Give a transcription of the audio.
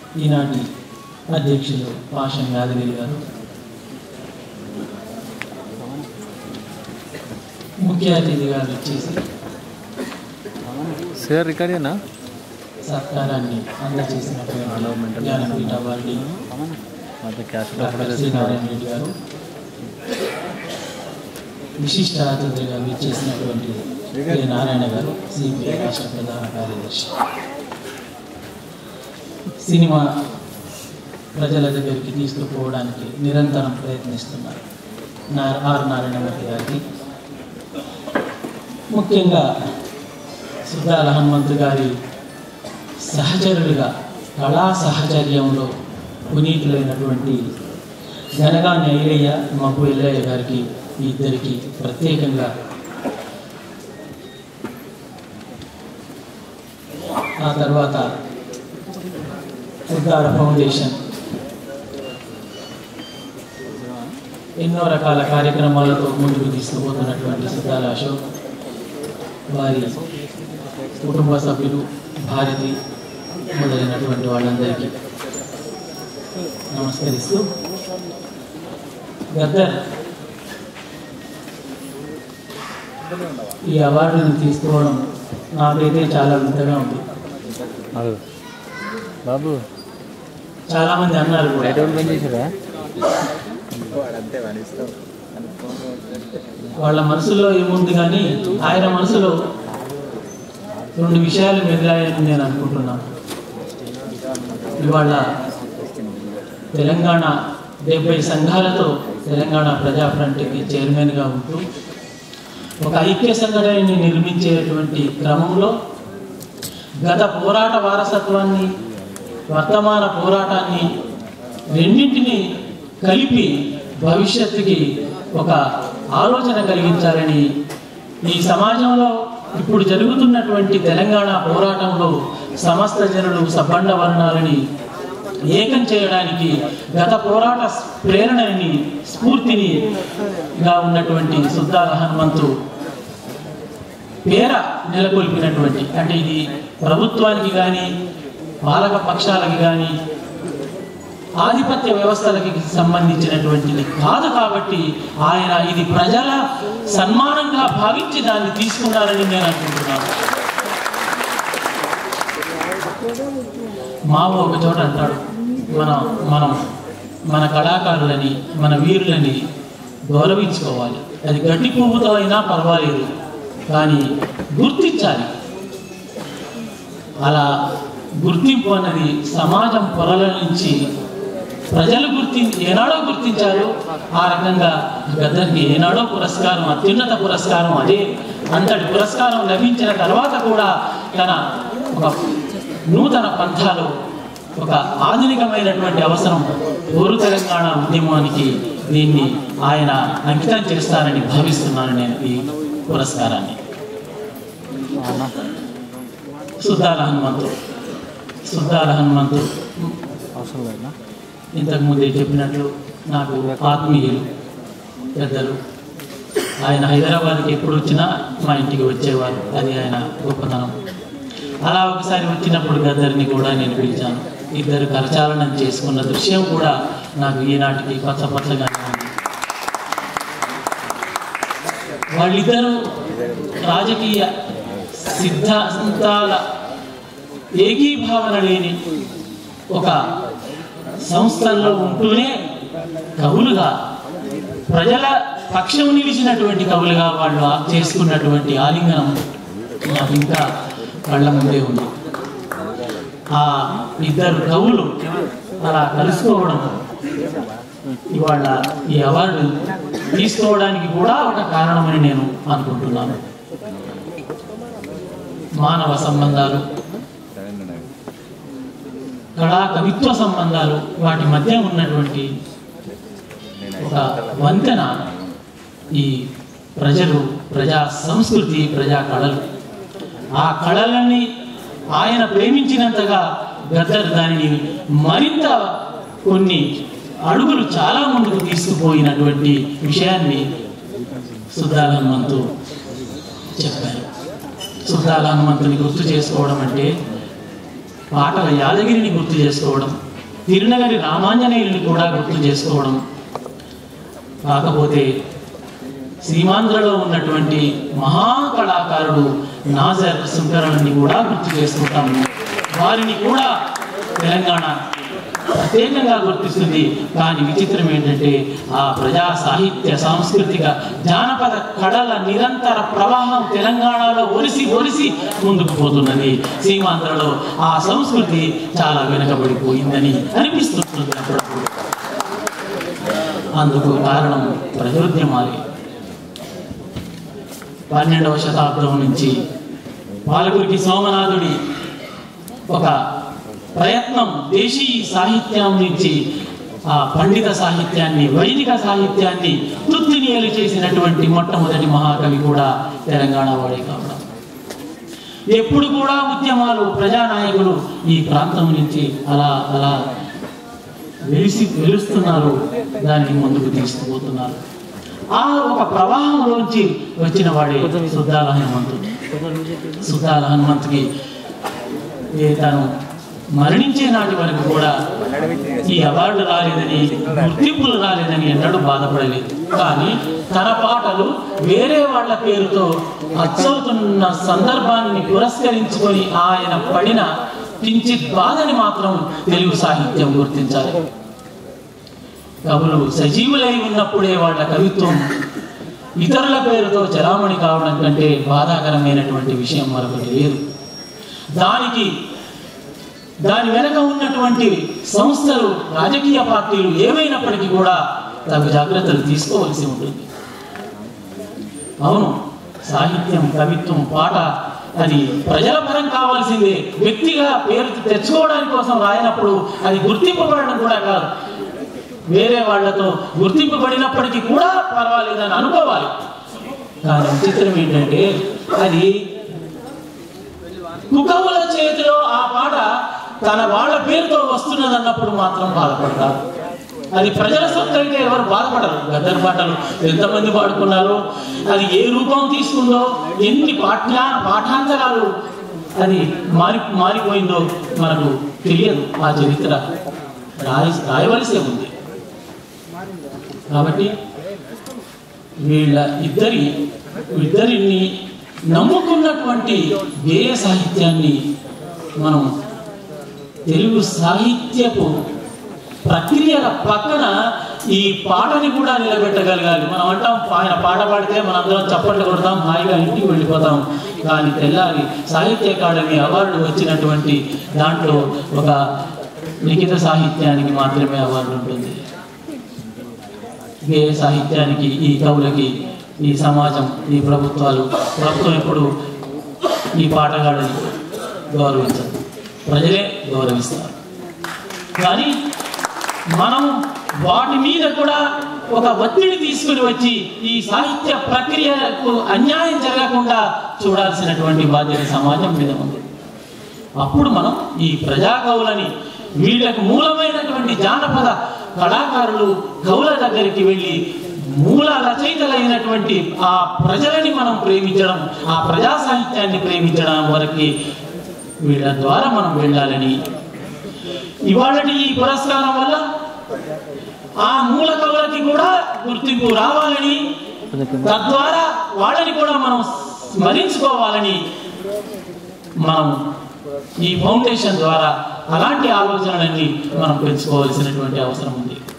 ఈనాటి అధ్యక్షులు పాషం యాదగిరి గారు ముఖ్య అతిథిగా వచ్చేసి సార్ రికార్డేనా సత్కారాన్ని అందజేసినటువంటి జ్ఞానపీఠ అవార్డీ ಮತ್ತೆ ಕ್ಯಾಶ್ డాక్టర్ శ్రీనారాయణ రెడ్డి గారు విశిష్ట అతిథిగా విచ్చేసినటువంటి కె. నారాయణ గారు సిపిఐ రాష్ట్ర ప్రధాన కార్యదర్శి సినిమా ప్రజల దగ్గరికి తీసుకుపోవడానికి నిరంతరం ప్రయత్నిస్తున్నారు నా ఆర్ నారాయణమూర్తి గారికి ముఖ్యంగా సుద్దాల హనుమంతు గారి సహచరులుగా కళా సహచర్యంలో పునీతులైనటువంటి జనగాని ఐలయ్య మబ్బు ఎల్లయ్య గారికి ఈ ఇద్దరికి ప్రత్యేకంగా ఆ తర్వాత ఉద్దార ఫౌండేషన్ ఎన్నో రకాల కార్యక్రమాలతో ముందుకు తీసుకుపోతున్నటువంటి సిద్ధాల అశోక్ వారి కుటుంబ సభ్యులు భారతి మొదలైనటువంటి వాళ్ళందరికీ నమస్కరిస్తూ గద్దర్ ఈ అవార్డుని తీసుకోవడం నాకైతే చాలా వింతగా ఉంది బాబు చాలామంది అన్నారు కూడా లైట్ బంద్ చేసారా వాళ్ళ మనసులో ఏముంది కానీ ఆయన మనసులో రెండు విషయాలు మెదిలాయని నేను అనుకుంటున్నాను ఇవాళ తెలంగాణ డెబ్బై సంఘాలతో తెలంగాణ ప్రజా ఫ్రంట్కి చైర్మన్గా ఉంటూ ఒక ఐక్య సంఘటనని నిర్మించేటువంటి క్రమంలో గత పోరాట వారసత్వాన్ని వర్తమాన పోరాటాన్ని రెండింటిని కలిపి భవిష్యత్తుకి ఒక ఆలోచన కలిగించాలని ఈ సమాజంలో ఇప్పుడు జరుగుతున్నటువంటి తెలంగాణ పోరాటంలో సమస్త జనులు సబ్బండ వర్ణాలని ఏకం చేయడానికి గత పోరాట ప్రేరణని స్ఫూర్తిని గా ఉన్నటువంటి సుద్దాల హనుమంతు పేర నెలకొల్పినటువంటి అంటే ఇది ప్రభుత్వానికి కానీ పాలక పక్షాలకి కానీ ఆధిపత్య వ్యవస్థలకి సంబంధించినటువంటిది కాదు కాబట్టి ఆయన ఇది ప్రజల సన్మానంగా భావించి దాన్ని తీసుకున్నారని నేను అనుకుంటున్నాను మావో ఒక చోట అంటాడు మనం మనం మన కళాకారులని మన వీరులని గౌరవించుకోవాలి అది గడ్డి పువ్వుతో అయినా పర్వాలేదు కానీ గుర్తించాలి అలా గుర్తింపు అన్నది సమాజం పొరల నుంచి ప్రజలు గుర్తి ఏనాడో గుర్తించారు ఆ రకంగా గద్దరికి ఏనాడో పురస్కారం అత్యున్నత పురస్కారం అదే అంతటి పురస్కారం లభించిన తర్వాత కూడా తన ఒక నూతన పంథాలో ఒక ఆధునికమైనటువంటి అవసరం పౌరు తెలంగాణ ఉద్యమానికి దీన్ని ఆయన అంకితం చేస్తారని భావిస్తున్నాను నేను ఈ పురస్కారాన్ని సుద్దాల హనుమంతు సుద్దాల హనుమంతు అవసరం లేదా ఇంతకుముందే చెప్పినట్లు నాకు ఆత్మీయులు పెద్దలు ఆయన హైదరాబాద్కి ఎప్పుడు వచ్చినా మా ఇంటికి వచ్చేవారు అది ఆయన గొప్పతనం అలా ఒకసారి వచ్చినప్పుడు గద్దరిని కూడా నేను పిలిచాను ఇద్దరు కరచాలనం చేసుకున్న దృశ్యం కూడా నాకు ఈనాటికి కొత్త కొత్తగా ఉంది వాళ్ళిద్దరూ రాజకీయ సిద్ధాంతాల ఏకీభావన లేని ఒక సంస్థల్లో ఉంటూనే కవులుగా ప్రజల పక్షం నిలిచినటువంటి కవులుగా వాళ్ళు ఆ- చేసుకున్నటువంటి ఆలింగనం నాకు ఇంకా కళ్ళ ముందే ఉంది ఆ ఇద్దరు కవులు అలా కలుసుకోవడం ఇవాళ ఈ అవార్డు తీసుకోవడానికి కూడా ఒక కారణమని నేను అనుకుంటున్నాను మానవ సంబంధాలు కళా కవిత్వ సంబంధాలు వాటి మధ్య ఉన్నటువంటి ఒక వంతెన ఈ ప్రజలు ప్రజా సంస్కృతి ప్రజా కళలు ఆ కళలని ఆయన ప్రేమించినంతగా గద్దర్ దానిని మరింత కొన్ని అడుగులు చాలా ముందుకు తీసుకుపోయినటువంటి విషయాన్ని సుద్దాల హనుమంతు చెప్పారు సుద్దాల హనుమంతుని గుర్తు చేసుకోవడం అంటే పాటల యాదగిరిని గుర్తు చేసుకోవడం తిరునగరి రామాంజనేయుల్ని కూడా గుర్తు చేసుకోవడం కాకపోతే సీమాంధ్రలో ఉన్నటువంటి మహాకళాకారుడు నాజర్ శంకరుని కూడా గుర్తు చేసుకుంటాము వారిని కూడా తెలంగాణ ప్రత్యేకంగా గుర్తిస్తుంది కానీ విచిత్రం ఏంటంటే ఆ ప్రజా సాహిత్య సాంస్కృతిక జానపద కళల నిరంతర ప్రవాహం తెలంగాణలో ఒరిసి ఒరిసి ముందుకు పోతున్నది సీమాంధ్రలో ఆ సంస్కృతి చాలా వెనుకబడిపోయిందని అనిపిస్తుంది అప్పుడప్పుడు అందుకు కారణం ప్రజోద్యమాలే పన్నెండవ శతాబ్దం నుంచి పాలకురికి సోమనాథుడి ఒక ప్రయత్నం దేశీ సాహిత్యం నుంచి ఆ పండిత సాహిత్యాన్ని వైదిక సాహిత్యాన్ని తుత్తినియలు చేసినటువంటి మొట్టమొదటి మహాకవి కూడా తెలంగాణ వాడే కావడం ఎప్పుడు కూడా ఉద్యమాలు ప్రజానాయకులు ఈ ప్రాంతం నుంచి అలా అలా వెలిసి వెలుస్తున్నారు దాన్ని ముందుకు తీసుకుపోతున్నారు ఆ ఒక ప్రవాహంలోంచి వచ్చిన వాడే సుద్దాల హనుమంతుడు సుద్దాల హనుమంతుకి ఏ తను మరణించే నాటి వరకు కూడా ఈ అవార్డు రాలేదని గుర్తింపులు రాలేదని ఎన్నడూ బాధపడలేదు కానీ తన పాటలు వేరే వాళ్ళ పేరుతో అచ్చవుతున్న సందర్భాన్ని పురస్కరించుకొని ఆయన పడిన కించిత్ బాధని మాత్రం తెలుగు సాహిత్యం గుర్తించాలి కవులు సజీవులై ఉన్నప్పుడే వాళ్ళ కవిత్వం ఇతరుల పేరుతో చలామణి కావడం కంటే బాధాకరమైనటువంటి విషయం మరొకటి లేదు దానికి దాని వెనక ఉన్నటువంటి సంస్థలు రాజకీయ పార్టీలు ఏమైనప్పటికీ కూడా తగు జాగ్రత్తలు తీసుకోవలసి ఉంటుంది అవును సాహిత్యం కవిత్వం పాట అది ప్రజల పరం కావాల్సిందే వ్యక్తిగా పేరు తెచ్చుకోవడానికి కోసం రాయనప్పుడు అది గుర్తింపబడడం కూడా కాదు వేరే వాళ్ళతో గుర్తింపబడినప్పటికీ కూడా పర్వాలేదని అనుకోవాలి కానీ విచిత్రం ఏంటంటే అది కుకవుల చేతిలో ఆ పాట తన వాళ్ళ పేరుతో వస్తున్నదన్నప్పుడు మాత్రం బాధపడతారు అది ప్రజల సొత్తు అయితే ఎవరు బాధపడరు గద్దర్ పాటలు ఎంతమంది పాడుకున్నారో అది ఏ రూపం తీసుకుందో ఎన్ని పాఠ్యా పాఠాంతరాలు అది మారి మారిపోయిందో మనకు తెలియదు ఆ చరిత్ర రాయ రాయవలసే ఉంది కాబట్టి వీళ్ళ ఇద్దరి ఇద్దరిని నమ్ముకున్నటువంటి గేయ సాహిత్యాన్ని మనం తెలుగు సాహిత్యపు ప్రక్రియల పక్కన ఈ పాటని కూడా నిలబెట్టగలగాలి మనం అంటాం ఆయన పాట పాడితే మనందరం చప్పట్లు కొడతాం హాయిగా ఇంటికి వెళ్ళిపోతాం కానీ తెల్లారి సాహిత్య అకాడమీ అవార్డు వచ్చినటువంటి దాంట్లో ఒక లిఖిత సాహిత్యానికి మాత్రమే అవార్డు ఉంటుంది గేయ సాహిత్యానికి ఈ కవులకి ఈ సమాజం ఈ ప్రభుత్వాలు ప్రభుత్వం ఎప్పుడు ఈ పాటగాళ్ళని గౌరవించదు ప్రజలే గౌరవిస్తారు కానీ మనం వాటి మీద కూడా ఒక ఒత్తిడి తీసుకుని వచ్చి ఈ సాహిత్య ప్రక్రియకు అన్యాయం జరగకుండా చూడాల్సినటువంటి బాధ్యత సమాజం మీద ఉంది అప్పుడు మనం ఈ ప్రజా కవులని వీళ్ళకు మూలమైనటువంటి జానపద కళాకారులు కవుల దగ్గరికి వెళ్ళి మూల రచయితలైనటువంటి ఆ ప్రజలని మనం ప్రేమించడం ఆ ప్రజా సాహిత్యాన్ని ప్రేమించడం వరకు వీళ్ళ ద్వారా మనం వెళ్ళాలని ఇవాళటి ఈ పురస్కారం వల్ల ఆ మూల కవులకి కూడా గుర్తింపు రావాలని తద్వారా వాళ్ళని కూడా మనం స్మరించుకోవాలని మనం ఈ ఫౌండేషన్ ద్వారా అలాంటి ఆలోచనలన్నీ మనం పెంచుకోవాల్సినటువంటి అవసరం ఉంది